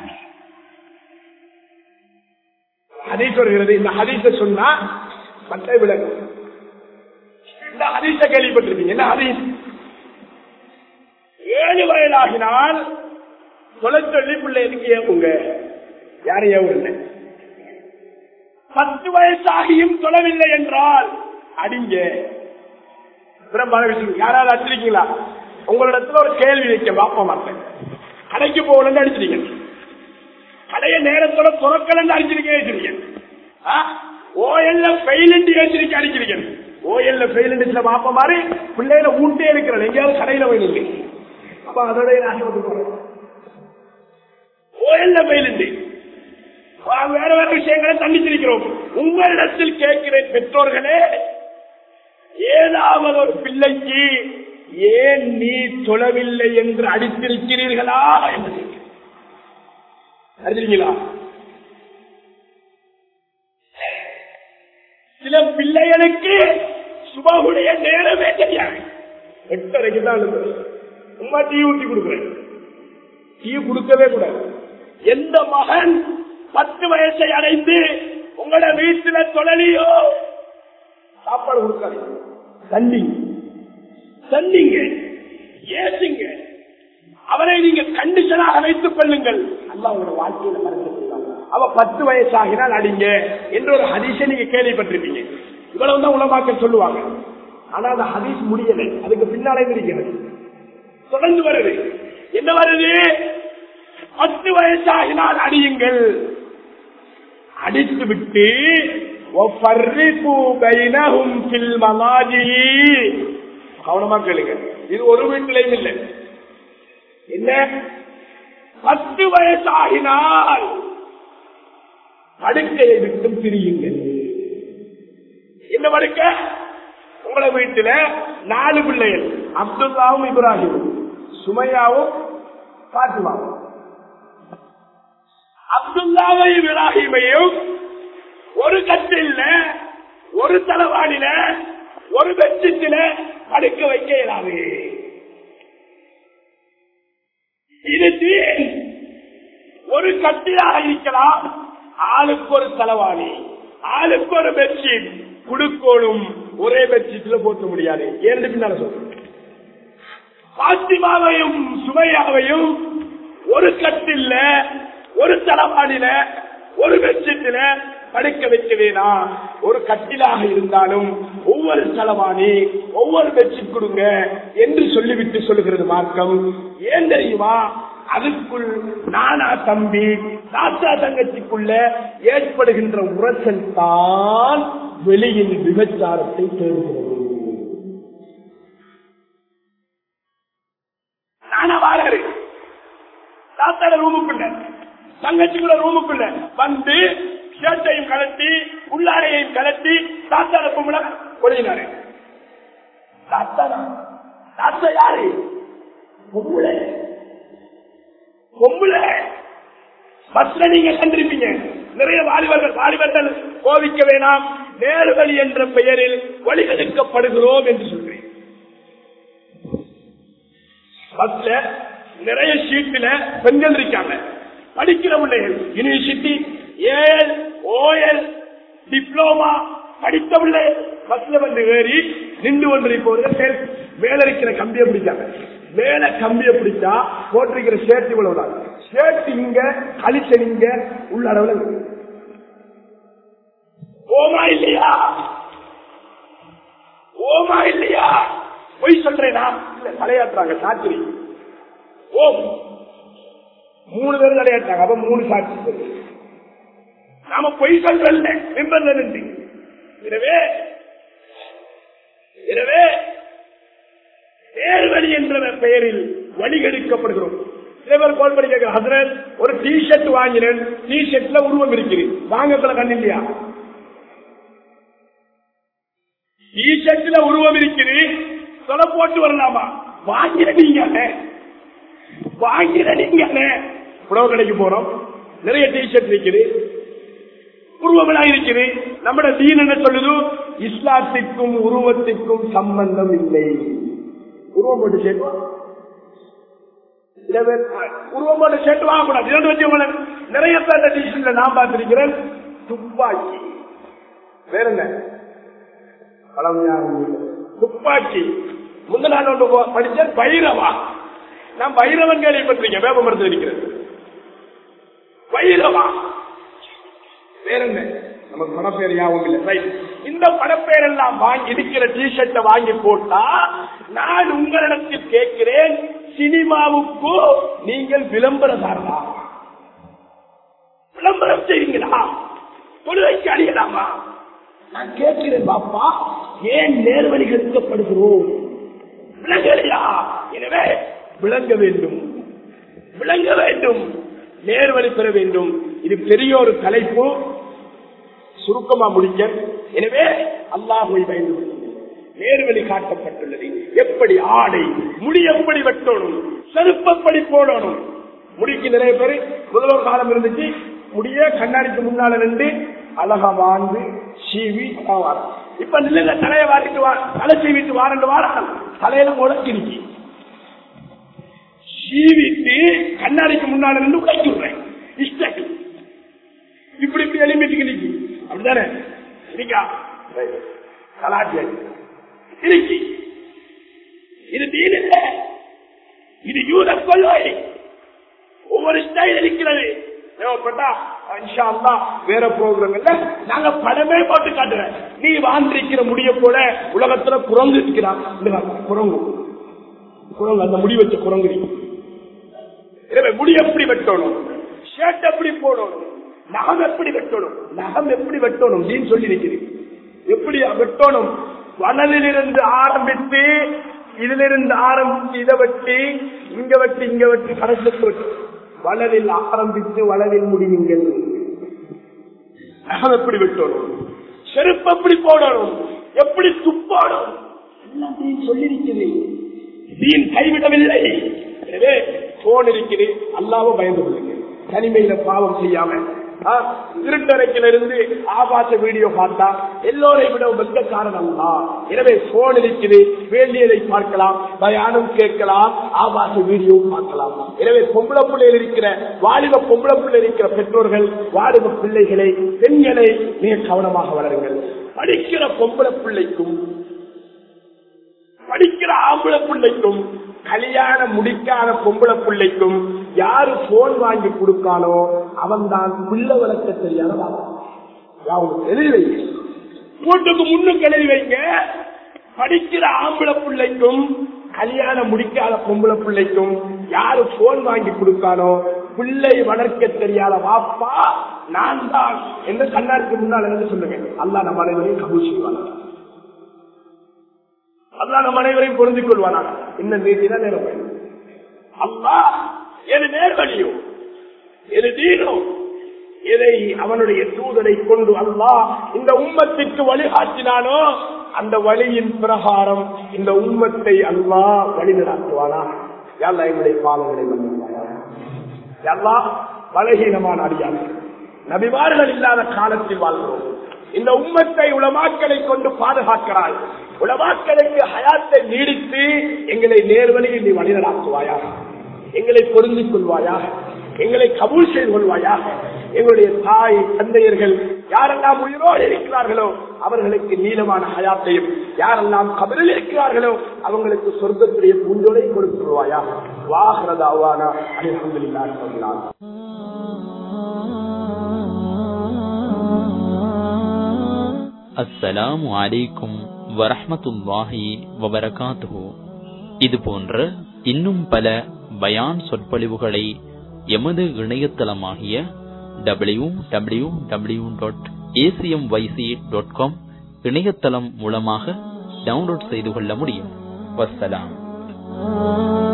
ஹதீஸ் வருகிறது இந்த ஹதீஸ சொன்னா மற்ற விளங்கும் இந்த ஹதீஸ கேள்விப்பட்டிருப்பீங்க என்ன ஹதீஸ் ஏழு வயதாகினால் தொலை சொல்லி பிள்ளை எதுக்கு ஏவுங்க யாரும் ஏவுங்க பத்து வயசாகியும் தொலைவில்லை என்றால் அடிங்க பிரம்பான விஷயம் யாராவது அடிச்சிருக்கீங்களா உங்களிடத்துல ஒரு கேள்வி வைக்க பாப்ப மாட்டேன் கடைக்கு போகலன்னு அடிச்சிருக்கீங்க கடைய நேரத்தோட துறக்கலன்னு அடிச்சிருக்கீங்க ஓஎல்ல ஃபெயிலுண்டு ஏற்றிருக்க அடிச்சிருக்கேன் ஓஎல்ல ஃபெயிலுண்டு சில பாப்ப மாதிரி பிள்ளையில ஊட்டே இருக்கிறேன் எங்கேயாவது கடையில போயிருக்கு அப்ப அதோட ஓஎல்ல ஃபெயிலுண்டு வேற வேற விஷயங்களை தண்டிச்சிருக்கிறோம் உங்களிடத்தில் கேட்கிறேன் பெற்றோர்களே ஏதாவது ஒரு பிள்ளைக்கு ஏன் நீ தொழவில்லை என்று அடித்திருக்கிறீர்களா என்று அறிஞ்சிருக்கீங்களா சில பிள்ளைகளுக்கு சுபாவுடைய நேரமே தெரியாது எட்டரைக்கு தான் உமா டீ ஊட்டி கொடுக்குறேன் டீ கொடுக்கவே கூடாது எந்த மகன் பத்து வயசை அடைந்து உங்களோட வீட்டுல தொழலியோ சாப்பாடு கொடுக்காது தண்டிங்க தண்டிங்க ஏசுங்க அவரை நீங்க கண்டிஷனாக வைத்துக் கொள்ளுங்கள் அல்ல அவங்களோட வாழ்க்கையில மறந்து அவ பத்து வயசாகினால் அடிங்க என்ற ஒரு ஹதீஸை நீங்க கேள்விப்பட்டிருப்பீங்க இவ்வளவு தான் உலமாக்கள் சொல்லுவாங்க ஆனா அந்த ஹதீஸ் முடியலை அதுக்கு பின்னாலே இருக்கிறது தொடர்ந்து வருது என்ன வருது பத்து வயசாகினால் அடியுங்கள் அடித்து விட்டு கவனமா கேளுங்க இது ஒரு வீட்டிலையும் இல்லை என்ன பத்து வயசாகினால் படுக்கையை விட்டு பிரியுங்கள் என்ன படுக்க உங்களை வீட்டுல நாலு பிள்ளைகள் அப்துல்லாவும் இப்ராஹிமும் சுமையாவும் பாத்துமாவும் அப்துல்லாவையும் இப்ராஹிமையும் ஒரு கட்டில ஒரு தலவாடில ஒரு பெட்ஷீட்டில படுக்க வைக்க இயலாது இது தீன். ஒரு கட்டிலாக இருக்கலாம் ஆளுக்கு ஒரு தலவாணி ஆளுக்கு ஒரு பெட்ஷீட் குடுக்கோளும் ஒரே பெட்ஷீட்ல போட்ட முடியாது ஏன்னு பின்னால சொல்றேன் பாத்திமாவையும் சுமையாவையும் ஒரு கட்டில்ல ஒரு தளவாடில ஒரு பெட்ஷீட்ல படுக்க வைக்க வேணாம் ஒரு கட்டிலாக இருந்தாலும் ஒவ்வொரு தளவாணி ஒவ்வொரு பெட்ஷீட் கொடுங்க என்று சொல்லிவிட்டு சொல்லுகிறது மார்க்கம் ஏன் தெரியுமா அதுக்குள் நானா தம்பி தாத்தா தங்கச்சிக்குள்ள ஏற்படுகின்ற உரசல் தான் வெளியில் விபச்சாரத்தை தேடுகிறது நானா வாரரு தாத்தாட ரூமுக்குள்ள தங்கச்சிக்குள்ள ரூமுக்குள்ள வந்து ஷர்ட்டையும் கலட்டி உள்ளாடையையும் கலட்டி தாத்தாட பொம்பளை ஒழுங்கினாரு தாத்தா தாத்தா யாரு பொம்பளை பொம்பளை பஸ்ல நீங்க கண்டிருப்பீங்க நிறைய வாலிபர்கள் வாலிபர்கள் கோவிக்க வேணாம் நேரு வழி என்ற பெயரில் வழிகெடுக்கப்படுகிறோம் என்று சொல்றேன் பஸ்ல நிறைய சீட்டுல பெண்கள் இருக்காங்க படிக்கிற பிள்ளைகள் யூனிவர்சிட்டி ஏஎல் ஓஎல் டிப்ளோமா படித்த பிள்ளை பஸ்ல வந்து ஏறி நின்று கொண்டு போறது மேல இருக்கிற கம்பியை பிடிச்சாங்க மேல கம்பியை பிடிச்சா போட்டிருக்கிற ஷர்ட் இவ்வளவுதான் ஷர்ட் இங்க கழிச்ச நீங்க உள்ள அளவுல இருக்கு. ஓமா இல்லையா ஓமா இல்லையா பொய் சொல்றேனா இல்ல தலையாட்டுறாங்க சாத்திரி ஓம் மூணு பேர் தலையாட்டாங்க அப்ப மூணு சாட்சி நாம பொய் சொல்றல்ல நிம்பந்த நின்று எனவே எனவே நேர்வழி என்ற பெயரில் வழிகெடுக்கப்படுகிறோம் சில பேர் கால் பண்ணி கேட்கிற ஹசரத் ஒரு டி ஷர்ட் வாங்கினேன் டி ஷர்ட்ல உருவம் இருக்குது வாங்கக்குள்ள கண்ணு இல்லையா டி ஷர்ட்ல உருவம் இருக்குது சொல்ல போட்டு வரலாமா வாங்கினீங்க வாங்கினீங்க புடவை கடைக்கு போறோம் நிறைய டி ஷர்ட் இருக்குது உருவமெல்லாம் இருக்குது நம்ம தீன் என்ன சொல்லுது இஸ்லாத்திற்கும் உருவத்திற்கும் சம்பந்தம் இல்லை உருவம் போட்டு சேர்த்து சில பேர் உருவம் போட்டு சேர்த்து வாங்கக்கூடாது இரண்டு வச்சு உங்களை நிறைய பேர் டிஷன்ல நான் பார்த்திருக்கிறேன் துப்பாக்கி வேற என்ன பழமையா துப்பாக்கி முந்த நாள் ஒன்று படிச்ச பைரவா நான் பைரவன் கேள்விப்பட்டிருக்கேன் வேப்ப மருந்து இருக்கிறது பைரவா வேற என்ன நமக்கு பணப்பேர் யாவும் இல்லை ரைட் இந்த பணப்பேர் எல்லாம் வாங்கி இருக்கிற டி ஷர்ட்டை வாங்கி போட்டா நான் உங்களிடத்தில் கேட்கிறேன் சினிமாவுக்கு நீங்கள் விளம்பரதாரா விளம்பரம் செய்வீங்களா தொழுகைக்கு அணியலாமா நான் கேட்கிறேன் பாப்பா ஏன் நேர்வழி கெடுக்கப்படுகிறோம் விளங்கலையா எனவே விளங்க வேண்டும் விளங்க வேண்டும் நேர்வழி பெற வேண்டும் இது பெரிய ஒரு தலைப்பு சுருக்கமா முடிக்க எனவே அல்லாஹுவை பயந்து கொள்ளுங்கள். நேர்வழி காட்டப்பட்டுள்ளது எப்படி ஆடை முடி எப்படி வெட்டணும் செருப்பப்படி போடணும் முடிக்கு நிறைய பேர் முதல்வர் காலம் இருந்துச்சு முடிய கண்ணாடிக்கு முன்னால நின்று அழகா வாழ்ந்து சீவி வாரம் இப்ப நில்லுங்க தலையை வாட்டிட்டு வா தலை சீவிட்டு வாரண்டு வாரம் தலையில முடக்கிருக்கி சீவிட்டு கண்ணாடிக்கு முன்னால நின்று உடைச்சு விடுறேன் இஷ்டக்கு இப்படி இப்படி எலிமிட்டுக்கு நிக்கி அப்படிதானே இருக்கா கலாச்சார இருக்கி இது தீன் இல்ல இது யூத கொள்கை ஒவ்வொரு ஸ்டைல் இருக்கிறது தேவைப்பட்டா இன்ஷா அல்லாஹ் வேற ப்ரோக்ராம்ல நாங்க படமே போட்டு காட்டுறேன் நீ வாழ்ந்திருக்கிற முடிய போல உலகத்துல குரங்கு இருக்கிறான் இந்த பாரு, குரங்கு குரங்கு அந்த முடி வச்ச குரங்கு இருக்கு. எனவே முடி எப்படி வெட்டணும் ஷர்ட் எப்படி போடணும் நகம் எப்படி வெட்டணும் நகம் எப்படி வெட்டணும் நீன்னு சொல்லி இருக்கிறேன் எப்படி வெட்டணும் வனலிலிருந்து ஆரம்பித்து இதிலிருந்து ஆரம்பித்து இதை வெட்டி இங்க வெட்டி இங்க வெட்டி கடைசி வளரில் ஆரம்பித்து வளரில் முடியுங்கள் நகம் எப்படி வெட்டணும் செருப்பு எப்படி போடணும் எப்படி துப்பாடணும் எல்லாத்தையும் சொல்லியிருக்கிறேன் தீன் கைவிடவில்லை எனவே போன் இருக்குது அல்லாவும் பயந்து கொள்ளுங்க தனிமையில பாவம் செய்யாம ஆ, இருட்டறைக்கில இருந்து ஆபாச வீடியோ பார்த்தா எல்லோரை விட வெங்கக்காரன் அல்லா எனவே போன் இருக்குது வேண்டியதை பார்க்கலாம் பயானம் கேட்கலாம் ஆபாச வீடியோ பார்க்கலாம் எனவே பொம்பளை பிள்ளைகள் இருக்கிற வாலிப பொம்பளை பிள்ளை இருக்கிற பெற்றோர்கள் வாலிப பிள்ளைகளை பெண்களை மிக கவனமாக வளருங்கள் படிக்கிற பொம்பளை பிள்ளைக்கும் படிக்கிற ஆம்பளை பிள்ளைக்கும் கல்யாணம் முடிக்காத பொம்பளை பிள்ளைக்கும் யாரு போன் வாங்கி கொடுக்கானோ அவன் தான் பிள்ளை வளர்க்க தெரியாத எழுதி வைங்க வீட்டுக்கு முன்னுக்கு எழுதி வைங்க படிக்கிற ஆம்பளை பிள்ளைக்கும் கல்யாணம் முடிக்காத பொம்பளை பிள்ளைக்கும் யாரு போன் வாங்கி கொடுக்கானோ பிள்ளை வளர்க்க தெரியாத வாப்பா நான் தான் என்று கண்ணாடிக்கு முன்னால் இருந்து சொல்லுங்க அல்லா நம்ம அனைவரையும் கபூல் செய்வாங்க அல்லா நம் அனைவரையும் பொருந்திக் கொள்வானாக இந்த நீதிதான் நேரம் அல்லா எது நேர்வழியோ எது தீனோ எதை அவனுடைய தூதரை கொண்டு அல்லாஹ் இந்த உம்மத்திற்கு வழிகாட்டினானோ அந்த வழியின் பிரகாரம் இந்த உம்மத்தை அல்லாஹ் வழி நடத்துவானா எல்லா என்னுடைய பாவங்களை மன்னிப்பாயா எல்லா பலகீனமான அடியார்கள் நபிமார்கள் இல்லாத காலத்தில் வாழ்கிறோம் இந்த உம்மத்தை உலமாக்களை கொண்டு பாதுகாக்கிறாய் உலமாக்களுக்கு ஹயாத்தை நீடித்து எங்களை நேர்வழியில் நீ வழிநடாத்துவாயாக எங்களை பொருந்திக் கொள்வாயாக எங்களை கபூல் செய்து கொள்வாயாக எங்களுடைய தாய் தந்தையர்கள் யாரெல்லாம் உயிரோடு இருக்கிறார்களோ அவர்களுக்கு நீளமான ஹயாத்தையும் யாரெல்லாம் கபரில் இருக்கிறார்களோ அவங்களுக்கு சொர்க்கத்துடைய பூஞ்சோலை கொடுத்துருவாயா வாகரதாவானா அலமதுல்லா சொல்லலாம் அஸ்ஸலாமு அலைக்கும் வரஹ்மத்துல்லாஹி வபரகாத்துஹு இது போன்ற இன்னும் பல பயான் சொற்பொழிவுகளை எமது இணையதளமாகிய W W W dot ACM YC dot com இணையதளம் மூலமாக டவுன்லோட் செய்து கொள்ள முடியும் வசலாம்